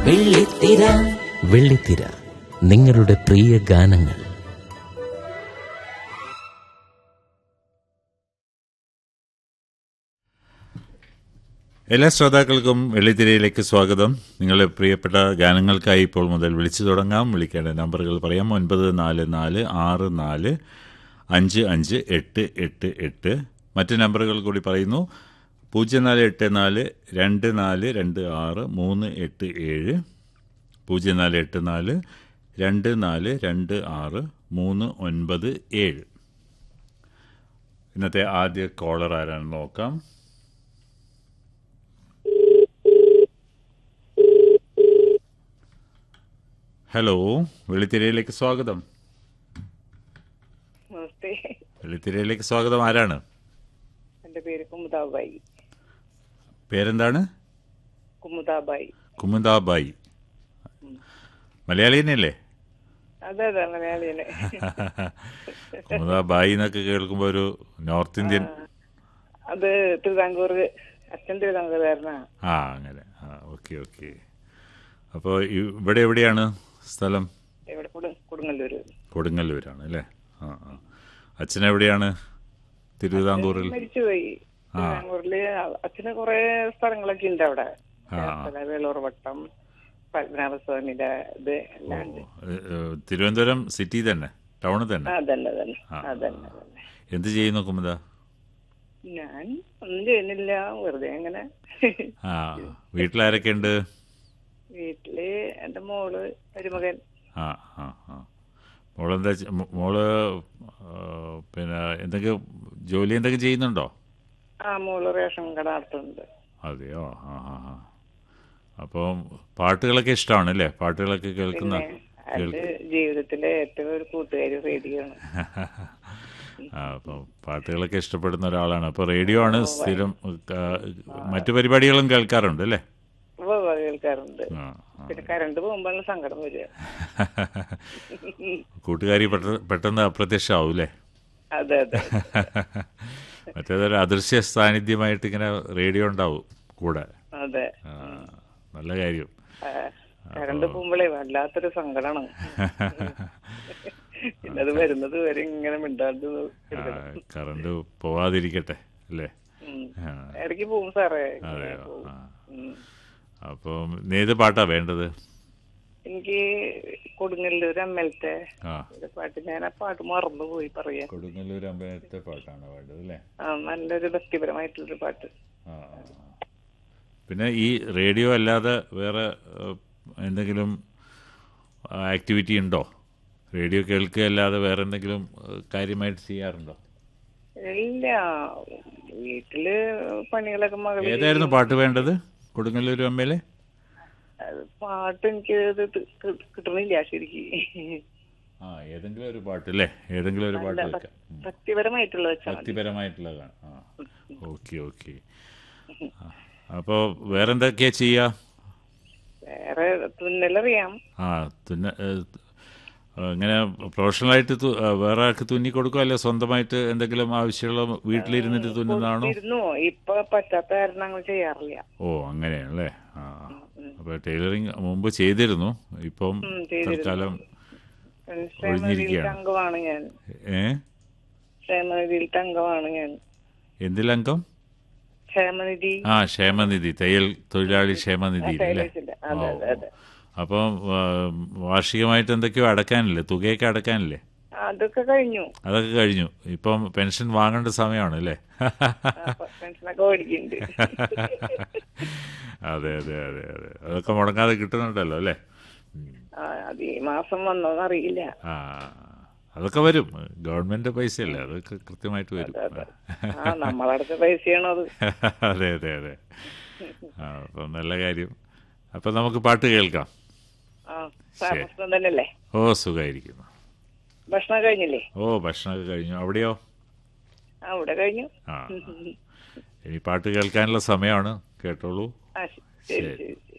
വെള്ളിത്തിര വെള്ളിത്തിര നിങ്ങളുടെ പ്രിയ ഗാനങ്ങൾ എല്ലാ ശ്രോതാക്കൾക്കും വെള്ളിത്തിരയിലേക്ക് സ്വാഗതം നിങ്ങളുടെ പ്രിയപ്പെട്ട ഗാനങ്ങൾക്കായി ഇപ്പോൾ മുതൽ വിളിച്ചു തുടങ്ങാം വിളിക്കേണ്ട നമ്പറുകൾ പറയാം ഒൻപത് നാല് നാല് ആറ് നാല് അഞ്ച് അഞ്ച് എട്ട് എട്ട് എട്ട് മറ്റ് നമ്പറുകൾ കൂടി പറയുന്നു പൂജ്യം നാല് എട്ട് നാല് രണ്ട് നാല് രണ്ട് ആറ് മൂന്ന് എട്ട് ഏഴ് പൂജ്യം നാല് എട്ട് നാല് രണ്ട് നാല് രണ്ട് ആറ് മൂന്ന് ഒൻപത് ഏഴ് ഇന്നത്തെ ആദ്യ കോളർ ആരാണെന്ന് നോക്കാം ഹലോ വെള്ളിത്തിരയിലേക്ക് സ്വാഗതം നമസ്തേ വെള്ളിത്തിരയിലേക്ക് സ്വാഗതം ആരാണ് എൻ്റെ പേര് കുമുദാബായി പേരെന്താണ് കുമുദാബായി കുമുദാബായി മലയാളി തന്നെയല്ലേ അതെ അതെ മലയാളിയാണ് കുമുദാബായി എന്നൊക്കെ കേൾക്കുമ്പോൾ ഒരു നോർത്ത് ഇന്ത്യൻ അത് തിരുവിതാംകൂർ അച്ഛൻ തിരുവിതാംകൂറുകാരനാ ആ അങ്ങനെ ആ ഓക്കെ ഓക്കെ അപ്പോൾ ഇവിടെ എവിടെയാണ് സ്ഥലം ഇവിടെ കൊടു കൊടുങ്ങല്ലൂര് കൊടുങ്ങല്ലൂരാണ് അല്ലേ ആ ആ അച്ഛൻ എവിടെയാണ് തിരുവിതാംകൂറിൽ മരിച്ചുപോയി തിരുവിതാംകൂറില് അച്ഛന് കുറെ സ്ഥലങ്ങളൊക്കെ ഉണ്ട് അവിടെ ചേർത്തല, വേളൂർ വട്ടം പത്മനാഭസ്വാമിയുടെ ഇത് എല്ലാം ഉണ്ട് ഏ, ഏ, തിരുവനന്തപുരം സിറ്റി തന്നെ ടൗണിൽ തന്നെ അതന്നെ അതന്നെ ആ, അതന്നെ അതന്നെ എന്ത് ചെയ്യുന്നു കുമുദ ഞാൻ ഒന്നും ചെയ്യുന്നില്ല വെറുതെ അങ്ങനെ ആ വീട്ടിലാരൊക്കെ ഉണ്ട് വീട്ടില് എന്റെ മോള് മരുമകൻ ആ ആ ആ മോളെന്താ ചെ- മോ- മോള് ആ, പിന്നെ എന്തൊക്കെ ജോലി എന്തൊക്കെ ചെയ്യുന്നുണ്ടോ ആ മോള് റേഷൻ കട നടത്തുന്നുണ്ട് അതെയോ ആ ആ ആ അപ്പം പാട്ടുകളൊക്കെ ഇഷ്ടമാണ് അല്ലേ പാട്ടുകളൊക്കെ കേൾക്കുന്ന അത് ജീവിതത്തിലെ ഏറ്റവും ഒരു കൂട്ടുകാരി റേഡിയോ ആണ് ആ അപ്പം പാട്ടുകളൊക്കെ ഇഷ്ടപ്പെടുന്ന ഒരാളാണ് അപ്പോൾ റേഡിയോ ആണ് സ്ഥിരം ക- മറ്റു പരിപാടികളും കേൾക്കാറുണ്ട് അല്ലേ ഉവ്വ് ഉവ്വ് കേൾക്കാറുണ്ട് ആ ആ. പിന്നെ കറണ്ട് പോകുമ്പോഴാണ് സങ്കടം വരിക കൂട്ടുകാരി പെട്ടെന്ന് പെട്ടെന്ന് അപ്രത്യക്ഷമാവും അല്ലേ അതെ അതെ മറ്റേതൊരു അദൃശ്യ സാന്നിധ്യമായിട്ട് ഇങ്ങനെ റേഡിയോ ഉണ്ടാവും കൂടെ അതെ ആ, നല്ല കാര്യം ആ, കറണ്ട് പോകുമ്പോഴേ വല്ലാത്തൊരു സങ്കടമാണ് പിന്നെ അത് വരുന്നത് വരെ ഇങ്ങനെ മിണ്ടാണ്ട് ആ, ഇരിക്കണം. കറണ്ട് പോവാതിരിക്കട്ടെ അല്ലേ ഉം. ആ, ഇടയ്ക്ക് പോകും സാറേ ഇങ്ങനെ അതെയോ പോവും. ആ ഉം. അപ്പം ഏത് പാട്ടാ വേണ്ടത് എനിക്ക് കൊടുങ്ങല്ലൂർ അമ്മലത്തെ ആ ഒരു പാട്ട് ഞാൻ ആ പാട്ട് മറന്നുപോയി പറയാൻ കൊടുങ്ങല്ലൂർ അമ്പലത്തെ പാട്ടാണ് വേണ്ടത് അല്ലേ ആ നല്ലൊരു ഭക്തിപരമായിട്ടുള്ളൊരു പാട്ട് ആ ആ, ആ. പിന്നെ ഈ റേഡിയോ അല്ലാതെ വേറെ ഏഹ്, എന്തെങ്കിലും ആക്ടിവിറ്റി ഉണ്ടോ റേഡിയോ കേൾക്കുക അല്ലാതെ വേറെ എന്തെങ്കിലും ഏഹ്, കാര്യമായിട്ട് ചെയ്യാറുണ്ടോ ഇല്ല വീട്ടില് പണികളൊക്കെ മകൾ ഏതായിരുന്നു പാട്ട് വേണ്ടത് കൊടുങ്ങല്ലൂർ അമ്മയിലെ പാട്ട് എനിക്ക് ഇത് തി- കി- കിട്ടണില്ല ശരിക്ക് ആ ഏതെങ്കിലും ഒരു പാട്ട് അല്ലേ ഏതെങ്കിലും ഒരു പാട്ട് വെക്കാം ഉം. ഭക്തിപരമായിട്ടുള്ള വെച്ചാൽ മതി ഭക്തിപരമായിട്ടുള്ളതാണ് ആ ഓക്കെ ഓക്കെ അപ്പോൾ വേറെന്തൊക്കെയാ ചെയ്യുക വേറെ തുന്നലറിയാം ആ തുന്ന ഏഹ്, ഇങ്ങനെ പ്രൊഫഷണലായിട്ട് തു- ആ, വേറെ ആൾക്ക് തുന്നി കൊടുക്കുക അല്ലെ സ്വന്തമായിട്ട് എന്തെങ്കിലും ആവശ്യമുള്ള വീട്ടിലിരുന്നിട്ട് തുന്നുന്നതാണോ ഇരുന്നു ഇപ്പൊ പറ്റാത്ത കാരണം അങ്ങനെ ചെയ്യാറില്ല ഓ അങ്ങനെയാണല്ലേ ആ അപ്പോൾ ടൈലറിങ് മുമ്പ് ചെയ്തിരുന്നു ഇപ്പം ഉം, ചെയ്തിരുന്നു. തൽക്കാലം ക്ഷേമനിധിയിലത്തെ ഒഴിഞ്ഞിരിക്കുകയാണ്. അംഗമാണ് ഞാൻ ഏ ക്ഷേമനിധിയിലത്തെ അംഗമാണ് ഞാൻ എന്തിലംഗം ക്ഷേമനിധി ആ ക്ഷേമനിധി തയ്യൽ തൊഴിലാളി ക്ഷേമനിധി അല്ലേ ടൈലേഴ്സിന്റെ അതെ അതെ അതെ അപ്പം ആ, വാർഷികമായിട്ട് എന്തൊക്കെയോ അടക്കാനില്ലേ തുകയൊക്കെ അടക്കാനില്ലേ അതൊക്കെ കഴിഞ്ഞു അതൊക്കെ കഴിഞ്ഞു ഇപ്പം പെൻഷൻ വാങ്ങേണ്ട സമയമാണ് അല്ലേ അപ്പൊ പെൻഷനൊക്കെ മേടിക്കുന്നുണ്ട് അതെ അതെ അതെ അതെ അതൊക്കെ മുടങ്ങാതെ കിട്ടുന്നുണ്ടല്ലോ അല്ലേ ഉം. ആ, അത് ഈ മാസം വന്നോന്ന് അറിയില്ല ആ അതൊക്കെ വരും ഗവൺമെന്റ് പൈസയല്ലേ അതൊക്കെ കൃത്യമായിട്ട് വരും ആ നമ്മളടുത്ത പൈസയാണോ അത് അതെ അതെ അതെ ആ അപ്പം നല്ല കാര്യം അപ്പം നമുക്ക് പാട്ട് കേൾക്കാം ആ സാർ പ്രശ്നം തന്നെയല്ലേ ഓ സുഖമായിരിക്കുന്നു ഭക്ഷണം കഴിഞ്ഞില്ലേ ഓ ഭക്ഷണമൊക്കെ കഴിഞ്ഞു അവിടെയോ ആ ഇവിടെ കഴിഞ്ഞു ആ ഇനി പാട്ട് കേൾക്കാനുള്ള സമയമാണ് കേട്ടോളൂ ആ ശരി ശരി. ശരി ശരി